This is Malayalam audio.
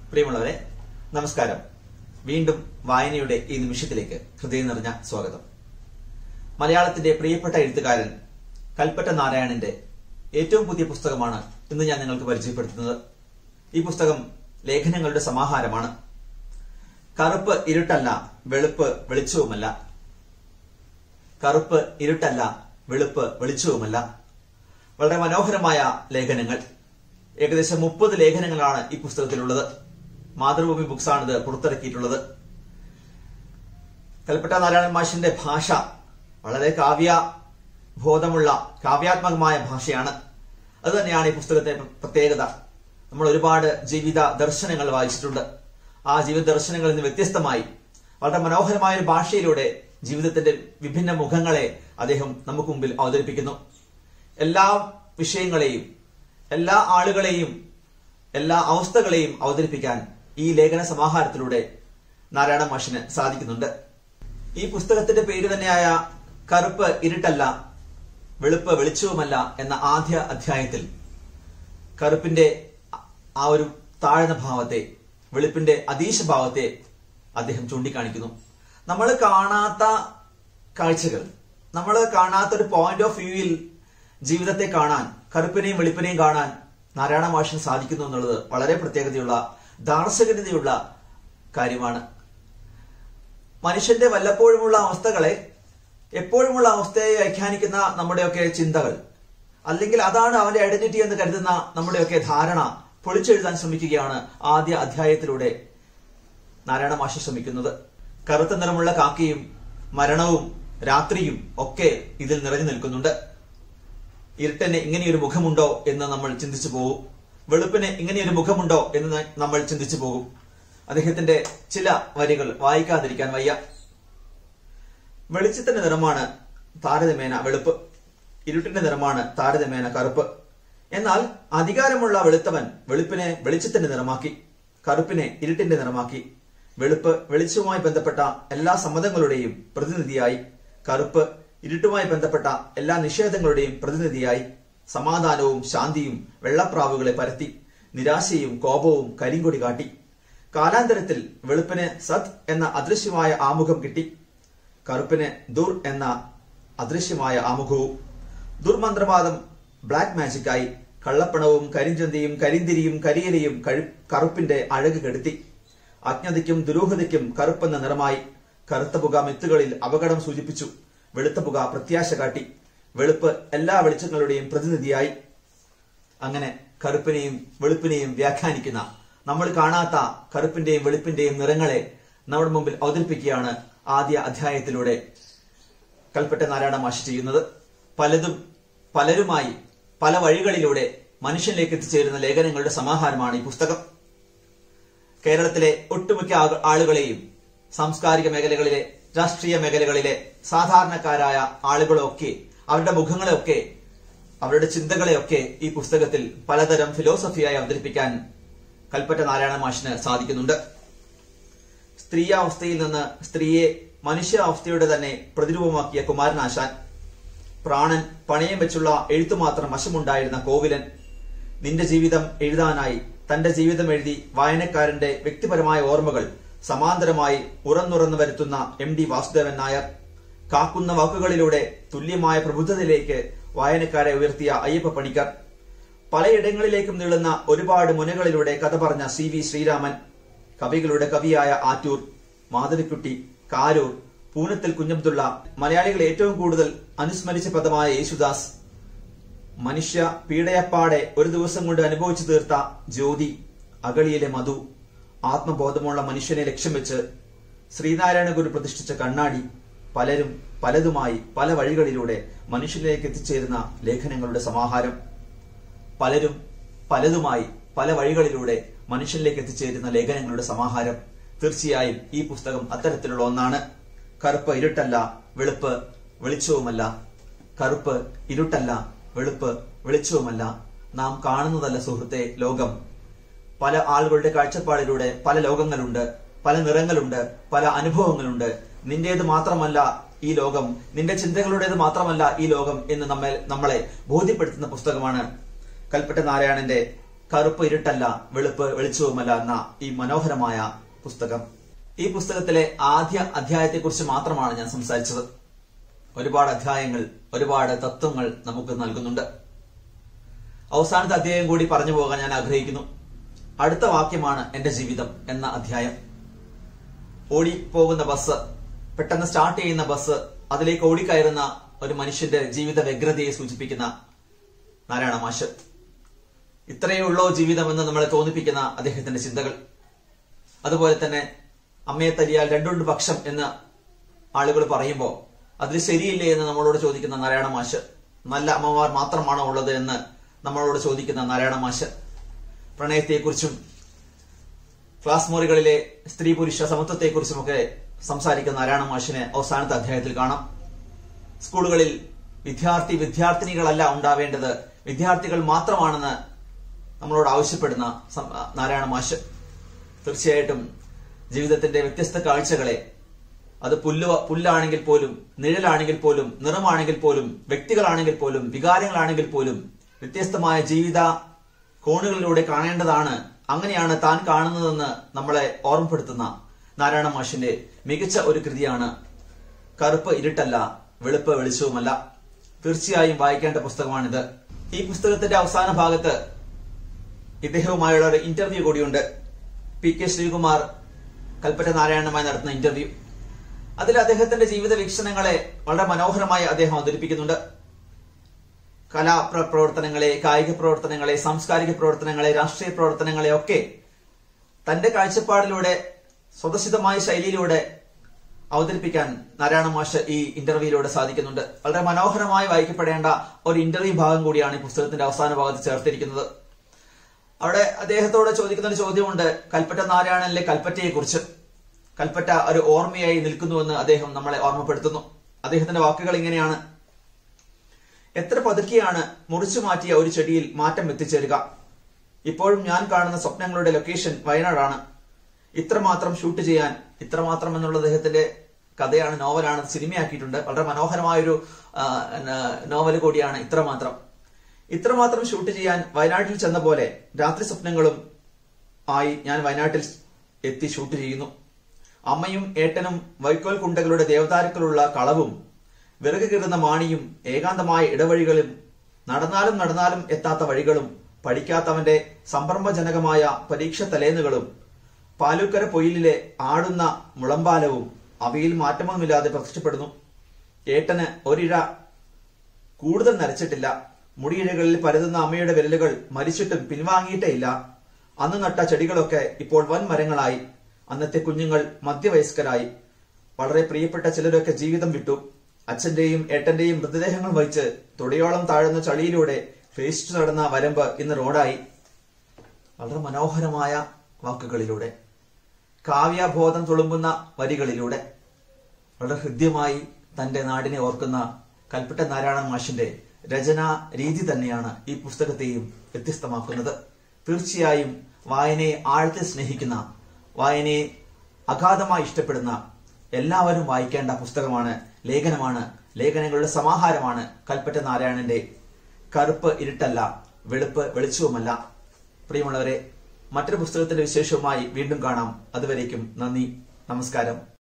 പ്രിയമുള്ളവരെ നമസ്കാരം വീണ്ടും വായനയുടെ ഈ നിമിഷത്തിലേക്ക് ഹൃദയം നിറഞ്ഞ സ്വാഗതം മലയാളത്തിന്റെ പ്രിയപ്പെട്ട എഴുത്തുകാരൻ കൽപ്പറ്റ നാരായണന്റെ ഏറ്റവും പുതിയ പുസ്തകമാണ് ഇന്ന് ഞാൻ നിങ്ങൾക്ക് പരിചയപ്പെടുത്തുന്നത് ഈ പുസ്തകം ലേഖനങ്ങളുടെ സമാഹാരമാണ് കറുപ്പ് ഇരുട്ടല്ല വെളുപ്പ് വെളിച്ചവുമല്ല കറുപ്പ് ഇരുട്ടല്ല വെളുപ്പ് വെളിച്ചവുമല്ല വളരെ മനോഹരമായ ലേഖനങ്ങൾ ഏകദേശം മുപ്പത് ലേഖനങ്ങളാണ് ഈ പുസ്തകത്തിലുള്ളത് മാതൃഭൂമി ബുക്സാണ് ഇത് പുറത്തിറക്കിയിട്ടുള്ളത് കൽപ്പറ്റ നാരായണൻ മാഷിന്റെ ഭാഷ വളരെ കാവ്യ ബോധമുള്ള കാവ്യാത്മകമായ ഭാഷയാണ് അത് തന്നെയാണ് ഈ പുസ്തകത്തെ പ്രത്യേകത നമ്മൾ ഒരുപാട് ജീവിത ദർശനങ്ങൾ വായിച്ചിട്ടുണ്ട് ആ ജീവിത ദർശനങ്ങളിൽ നിന്ന് വ്യത്യസ്തമായി വളരെ മനോഹരമായ ഒരു ഭാഷയിലൂടെ ജീവിതത്തിന്റെ വിഭിന്ന മുഖങ്ങളെ അദ്ദേഹം നമുക്ക് മുമ്പിൽ അവതരിപ്പിക്കുന്നു എല്ലാ വിഷയങ്ങളെയും എല്ലാ ആളുകളെയും എല്ലാ അവസ്ഥകളെയും അവതരിപ്പിക്കാൻ ഈ ലേഖന സമാഹാരത്തിലൂടെ നാരായണ മാഷിന് സാധിക്കുന്നുണ്ട് ഈ പുസ്തകത്തിന്റെ പേര് തന്നെയായ കറുപ്പ് ഇരുട്ടല്ല വെളുപ്പ് വെളിച്ചവുമല്ല എന്ന ആദ്യ അധ്യായത്തിൽ കറുപ്പിന്റെ ആ ഒരു താഴ്ന്ന ഭാവത്തെ വെളുപ്പിന്റെ അതീശ ഭാവത്തെ അദ്ദേഹം ചൂണ്ടിക്കാണിക്കുന്നു നമ്മൾ കാണാത്ത കാഴ്ചകൾ നമ്മൾ കാണാത്ത ഒരു പോയിന്റ് ഓഫ് വ്യൂവിൽ ജീവിതത്തെ കാണാൻ കറുപ്പിനെയും വെളുപ്പിനെയും കാണാൻ നാരായണ മാഷിന് സാധിക്കുന്നു എന്നുള്ളത് വളരെ പ്രത്യേകതയുള്ള ദാർശനികതയുള്ള കാര്യമാണ് മനുഷ്യന്റെ വല്ലപ്പോഴുമുള്ള അവസ്ഥകളെ എപ്പോഴുമുള്ള അവസ്ഥയെ വ്യാഖ്യാനിക്കുന്ന നമ്മുടെയൊക്കെ ചിന്തകൾ അല്ലെങ്കിൽ അതാണ് അവന്റെ ഐഡന്റിറ്റി എന്ന് കരുതുന്ന നമ്മുടെയൊക്കെ ധാരണ പൊളിച്ചെഴുതാൻ ശ്രമിക്കുകയാണ് ആദ്യ അധ്യായത്തിലൂടെ നാരായണ മാഷി ശ്രമിക്കുന്നത് കറുത്ത നിറമുള്ള കാക്കയും മരണവും രാത്രിയും ഒക്കെ ഇതിൽ നിറഞ്ഞു നിൽക്കുന്നുണ്ട് ഇരുട്ടന് ഇങ്ങനെയൊരു മുഖമുണ്ടോ എന്ന് നമ്മൾ ചിന്തിച്ചു പോകും വെളുപ്പിന് ഇങ്ങനെയൊരു മുഖമുണ്ടോ എന്ന് നമ്മൾ ചിന്തിച്ചു പോകും അദ്ദേഹത്തിന്റെ ചില വരികൾ വായിക്കാതിരിക്കാൻ വയ്യ വെളിച്ചത്തിന്റെ നിറമാണ് താരതമ്യേന വെളുപ്പ് ഇരുട്ടിന്റെ നിറമാണ് താരതമ്യേന കറുപ്പ് എന്നാൽ അധികാരമുള്ള വെളുത്തവൻ വെളുപ്പിനെ വെളിച്ചത്തിന്റെ നിറമാക്കി കറുപ്പിനെ ഇരുട്ടിന്റെ നിറമാക്കി വെളുപ്പ് വെളിച്ചവുമായി ബന്ധപ്പെട്ട എല്ലാ സമ്മതങ്ങളുടെയും പ്രതിനിധിയായി കറുപ്പ് ഇരുട്ടുമായി ബന്ധപ്പെട്ട എല്ലാ നിഷേധങ്ങളുടെയും പ്രതിനിധിയായി സമാധാനവും ശാന്തിയും വെള്ളപ്രാവുകളെ പരത്തി നിരാശയും കോപവും കരിങ്കൊടി കാട്ടി കാലാന്തരത്തിൽ വെളുപ്പിന് സത് എന്ന അദൃശ്യമായ ആമുഖം കിട്ടി കറുപ്പിന് ദുർ എന്ന അദൃശ്യമായ ആമുഖവും ദുർമന്ത്രവാദം ബ്ലാക്ക് മാജിക്കായി കള്ളപ്പണവും കരിഞ്ചന്തയും കരിന്തിരിയും കരിയലയും കറുപ്പിന്റെ അഴക് കെടുത്തി അജ്ഞതയ്ക്കും ദുരൂഹതയ്ക്കും കറുപ്പെന്ന നിറമായി കറുത്ത പുക മിത്തുകളിൽ അപകടം സൂചിപ്പിച്ചു വെളുത്ത പുക പ്രത്യാശ കാട്ടി വെളുപ്പ് എല്ലാ വെളിച്ചങ്ങളുടെയും പ്രതിനിധിയായി അങ്ങനെ കറുപ്പിനെയും വെളുപ്പിനെയും വ്യാഖ്യാനിക്കുന്ന നമ്മൾ കാണാത്ത കറുപ്പിന്റെയും വെളുപ്പിന്റെയും നിറങ്ങളെ നമ്മുടെ മുമ്പിൽ അവതരിപ്പിക്കുകയാണ് ആദ്യ അധ്യായത്തിലൂടെ കൽപ്പറ്റ നാരായണ മാഷി ചെയ്യുന്നത് പലതും പലരുമായി പല വഴികളിലൂടെ മനുഷ്യനിലേക്ക് എത്തിച്ചേരുന്ന ലേഖനങ്ങളുടെ സമാഹാരമാണ് ഈ പുസ്തകം കേരളത്തിലെ ഒട്ടുമിക്ക ആളുകളെയും സാംസ്കാരിക മേഖലകളിലെ രാഷ്ട്രീയ മേഖലകളിലെ സാധാരണക്കാരായ ആളുകളൊക്കെ അവരുടെ മുഖങ്ങളെയൊക്കെ അവരുടെ ചിന്തകളെയൊക്കെ ഈ പുസ്തകത്തിൽ പലതരം ഫിലോസഫിയായി അവതരിപ്പിക്കാൻ കൽപ്പറ്റ നാരായണ മാഷിന് സാധിക്കുന്നുണ്ട് സ്ത്രീയാവസ്ഥയിൽ നിന്ന് സ്ത്രീയെ മനുഷ്യാവസ്ഥയുടെ തന്നെ പ്രതിരൂപമാക്കിയ കുമാരനാശാൻ പ്രാണൻ പണയം വെച്ചുള്ള എഴുത്തു മാത്രം വശമുണ്ടായിരുന്ന കോവിലൻ നിന്റെ ജീവിതം എഴുതാനായി തന്റെ ജീവിതം എഴുതി വായനക്കാരന്റെ വ്യക്തിപരമായ ഓർമ്മകൾ സമാന്തരമായി ഉറന്നുറന്നു വരുത്തുന്ന എം ഡി വാസുദേവൻ നായർ കാക്കുന്ന വാക്കുകളിലൂടെ തുല്യമായ പ്രബുദ്ധതയിലേക്ക് വായനക്കാരെ ഉയർത്തിയ അയ്യപ്പ പണിക്കർ പലയിടങ്ങളിലേക്കും നീളുന്ന ഒരുപാട് മുനകളിലൂടെ കഥ പറഞ്ഞ സി വി ശ്രീരാമൻ കവികളുടെ കവിയായ ആറ്റൂർ മാധവിക്കുട്ടി കാരൂർ പൂനത്തിൽ കുഞ്ഞബ്ദുള്ള മലയാളികൾ ഏറ്റവും കൂടുതൽ അനുസ്മരിച്ച പദമായ യേശുദാസ് മനുഷ്യ പീഡയപ്പാടെ ഒരു ദിവസം കൊണ്ട് അനുഭവിച്ചു തീർത്ത ജ്യോതി അകളിയിലെ മധു ആത്മബോധമുള്ള മനുഷ്യനെ ലക്ഷ്യം വെച്ച് ശ്രീനാരായണ ഗുരു പ്രതിഷ്ഠിച്ച കണ്ണാടി പലരും പലതുമായി പല വഴികളിലൂടെ മനുഷ്യനിലേക്ക് എത്തിച്ചേരുന്ന ലേഖനങ്ങളുടെ സമാഹാരം പലരും പലതുമായി പല വഴികളിലൂടെ മനുഷ്യനിലേക്ക് എത്തിച്ചേരുന്ന ലേഖനങ്ങളുടെ സമാഹാരം തീർച്ചയായും ഈ പുസ്തകം അത്തരത്തിലുള്ള ഒന്നാണ് കറുപ്പ് ഇരുട്ടല്ല വെളുപ്പ് വെളിച്ചവുമല്ല കറുപ്പ് ഇരുട്ടല്ല വെളുപ്പ് വെളിച്ചവുമല്ല നാം കാണുന്നതല്ല സുഹൃത്തെ ലോകം പല ആളുകളുടെ കാഴ്ചപ്പാടിലൂടെ പല ലോകങ്ങളുണ്ട് പല നിറങ്ങളുണ്ട് പല അനുഭവങ്ങളുണ്ട് നിന്റേത് മാത്രമല്ല ഈ ലോകം നിന്റെ ചിന്തകളുടേത് മാത്രമല്ല ഈ ലോകം എന്ന് നമ്മെ നമ്മളെ ബോധ്യപ്പെടുത്തുന്ന പുസ്തകമാണ് കൽപ്പറ്റ നാരായണന്റെ കറുപ്പ് ഇരുട്ടല്ല വെളുപ്പ് വെളിച്ചവുമല്ല എന്ന ഈ മനോഹരമായ പുസ്തകം ഈ പുസ്തകത്തിലെ ആദ്യ അധ്യായത്തെക്കുറിച്ച് മാത്രമാണ് ഞാൻ സംസാരിച്ചത് ഒരുപാട് അധ്യായങ്ങൾ ഒരുപാട് തത്വങ്ങൾ നമുക്ക് നൽകുന്നുണ്ട് അവസാനത്തെ അധ്യായം കൂടി പറഞ്ഞു പോകാൻ ഞാൻ ആഗ്രഹിക്കുന്നു അടുത്ത വാക്യമാണ് എന്റെ ജീവിതം എന്ന അധ്യായം ഓടി പോകുന്ന ബസ് പെട്ടെന്ന് സ്റ്റാർട്ട് ചെയ്യുന്ന ബസ് അതിലേക്ക് ഓടിക്കയറുന്ന ഒരു മനുഷ്യന്റെ ജീവിത വ്യഗ്രതയെ സൂചിപ്പിക്കുന്ന നാരായണ മാഷ് ഇത്രയേ ഉള്ളോ ജീവിതം എന്ന് നമ്മളെ തോന്നിപ്പിക്കുന്ന അദ്ദേഹത്തിന്റെ ചിന്തകൾ അതുപോലെ തന്നെ അമ്മയെ തല്ലിയാൽ രണ്ടുണ്ട് പക്ഷം എന്ന് ആളുകൾ പറയുമ്പോൾ അതിൽ ശരിയില്ലേ എന്ന് നമ്മളോട് ചോദിക്കുന്ന നാരായണ മാഷ് നല്ല അമ്മമാർ മാത്രമാണോ ഉള്ളത് എന്ന് നമ്മളോട് ചോദിക്കുന്ന നാരായണ മാഷ് പ്രണയത്തെക്കുറിച്ചും ക്ലാസ് മുറികളിലെ സ്ത്രീ പുരുഷ സമത്വത്തെക്കുറിച്ചുമൊക്കെ സംസാരിക്കുന്ന നാരായണ മാഷിനെ അവസാനത്തെ അധ്യായത്തിൽ കാണാം സ്കൂളുകളിൽ വിദ്യാർത്ഥി വിദ്യാർത്ഥിനികളല്ല ഉണ്ടാവേണ്ടത് വിദ്യാർത്ഥികൾ മാത്രമാണെന്ന് നമ്മളോട് ആവശ്യപ്പെടുന്ന സം- നാരായണ മാഷ് തീർച്ചയായിട്ടും ജീവിതത്തിന്റെ വ്യത്യസ്ത കാഴ്ചകളെ അത് പുല്ല് പുല്ലാണെങ്കിൽ പോലും നിഴലാണെങ്കിൽ പോലും നിറമാണെങ്കിൽ പോലും വ്യക്തികളാണെങ്കിൽ പോലും വികാരങ്ങളാണെങ്കിൽ പോലും വ്യത്യസ്തമായ ജീവിത കോണുകളിലൂടെ കാണേണ്ടതാണ് അങ്ങനെയാണ് താൻ കാണുന്നതെന്ന് നമ്മളെ ഓർമ്മപ്പെടുത്തുന്ന നാരായണ മാഷിന്റെ മികച്ച ഒരു കൃതിയാണ് കറുപ്പ് ഇരുട്ടല്ല വെളുപ്പ് വെളിച്ചവുമല്ല തീർച്ചയായും വായിക്കേണ്ട പുസ്തകമാണിത് ഈ പുസ്തകത്തിന്റെ അവസാന ഭാഗത്ത് ഇദ്ദേഹവുമായുള്ള ഒരു ഇന്റർവ്യൂ കൂടിയുണ്ട് പി കെ ശ്രീകുമാർ കൽപ്പറ്റ നാരായണനുമായി നടത്തുന്ന ഇന്റർവ്യൂ അതിൽ അദ്ദേഹത്തിന്റെ ജീവിത വീക്ഷണങ്ങളെ വളരെ മനോഹരമായി അദ്ദേഹം അവതരിപ്പിക്കുന്നുണ്ട് കലാ പ്ര- പ്രവർത്തനങ്ങളെ കായിക പ്രവർത്തനങ്ങളെ സാംസ്കാരിക പ്രവർത്തനങ്ങളെ രാഷ്ട്രീയ പ്രവർത്തനങ്ങളെ ഒക്കെ തന്റെ കാഴ്ചപ്പാടിലൂടെ സ്വതസിദ്ധമായ ശൈലിയിലൂടെ അവതരിപ്പിക്കാൻ നാരായണ മാഷ് ഈ ഇന്റർവ്യൂയിലൂടെ സാധിക്കുന്നുണ്ട് വളരെ മനോഹരമായി വായിക്കപ്പെടേണ്ട ഒരു ഇന്റർവ്യൂ ഭാഗം കൂടിയാണ് ഈ പുസ്തകത്തിന്റെ അവസാന ഭാഗത്ത് ചേർത്തിരിക്കുന്നത് അവിടെ അദ്ദേഹത്തോട് ചോദിക്കുന്ന ഒരു ചോദ്യമുണ്ട് കൽപ്പറ്റ നാരായണനിലെ കൽപ്പറ്റയെ കുറിച്ച് കൽപ്പറ്റ ഒരു ഓർമ്മയായി നിൽക്കുന്നുവെന്ന് അദ്ദേഹം നമ്മളെ ഓർമ്മപ്പെടുത്തുന്നു അദ്ദേഹത്തിന്റെ വാക്കുകൾ ഇങ്ങനെയാണ് എത്ര പതുക്കെയാണ് മുറിച്ചു മാറ്റിയ ഒരു ചെടിയിൽ മാറ്റം എത്തിച്ചേരുക ഇപ്പോഴും ഞാൻ കാണുന്ന സ്വപ്നങ്ങളുടെ ലൊക്കേഷൻ വയനാടാണ് ഇത്രമാത്രം ഷൂട്ട് ചെയ്യാൻ ഇത്രമാത്രം എന്നുള്ള അദ്ദേഹത്തിന്റെ കഥയാണ് നോവലാണ് സിനിമയാക്കിയിട്ടുണ്ട് വളരെ മനോഹരമായൊരു ആ, ന- നോവൽ കൂടിയാണ് ഇത്രമാത്രം ഇത്രമാത്രം ഷൂട്ട് ചെയ്യാൻ വയനാട്ടിൽ ചെന്ന പോലെ രാത്രി സ്വപ്നങ്ങളും ആയി ഞാൻ വയനാട്ടിൽ എത്തി ഷൂട്ട് ചെയ്യുന്നു അമ്മയും ഏട്ടനും വൈക്കോൽ കുണ്ടകളുടെ ദേവതാരുക്കളുള്ള കളവും വിറക് കീറുന്ന മാണിയും ഏകാന്തമായ ഇടവഴികളും നടന്നാലും നടന്നാലും എത്താത്ത വഴികളും പഠിക്കാത്തവന്റെ സംഭ്രമജനകമായ പരീക്ഷ തലേന്നുകളും പാലൂക്കര പൊയിലിലെ ആടുന്ന മുളമ്പാലവും അവയിൽ മാറ്റമൊന്നുമില്ലാതെ പ്രത്യക്ഷപ്പെടുന്നു ഏട്ടന് ഒരിഴ കൂടുതൽ നരച്ചിട്ടില്ല മുടിയിഴകളിൽ പരതുന്ന അമ്മയുടെ വിരലുകൾ മരിച്ചിട്ടും പിൻവാങ്ങിയിട്ടേ ഇല്ല അന്ന് നട്ട ചെടികളൊക്കെ ഇപ്പോൾ വൻ മരങ്ങളായി അന്നത്തെ കുഞ്ഞുങ്ങൾ മധ്യവയസ്കരായി വളരെ പ്രിയപ്പെട്ട ചിലരൊക്കെ ജീവിതം വിട്ടു അച്ഛന്റെയും ഏട്ടന്റെയും മൃതദേഹങ്ങൾ വഹിച്ച് തുടയോളം താഴുന്ന ചളിയിലൂടെ ഫേസ്റ്റ് നടന്ന വരമ്പ് ഇന്ന് റോഡായി വളരെ മനോഹരമായ വാക്കുകളിലൂടെ കാവ്യബോധം തുളുമ്പുന്ന വരികളിലൂടെ വളരെ ഹൃദ്യമായി തന്റെ നാടിനെ ഓർക്കുന്ന കൽപ്പറ്റ നാരായണ മാഷിന്റെ രചനാ രീതി തന്നെയാണ് ഈ പുസ്തകത്തെയും വ്യത്യസ്തമാക്കുന്നത് തീർച്ചയായും വായനയെ ആഴത്തിൽ സ്നേഹിക്കുന്ന വായനയെ അഗാധമായി ഇഷ്ടപ്പെടുന്ന എല്ലാവരും വായിക്കേണ്ട പുസ്തകമാണ് ലേഖനമാണ് ലേഖനങ്ങളുടെ സമാഹാരമാണ് കൽപ്പറ്റ നാരായണന്റെ കറുപ്പ് ഇരുട്ടല്ല വെളുപ്പ് വെളിച്ചവുമല്ല പ്രിയമുള്ളവരെ മറ്റൊരു പുസ്തകത്തിന്റെ വിശേഷവുമായി വീണ്ടും കാണാം അതുവരേക്കും നന്ദി നമസ്കാരം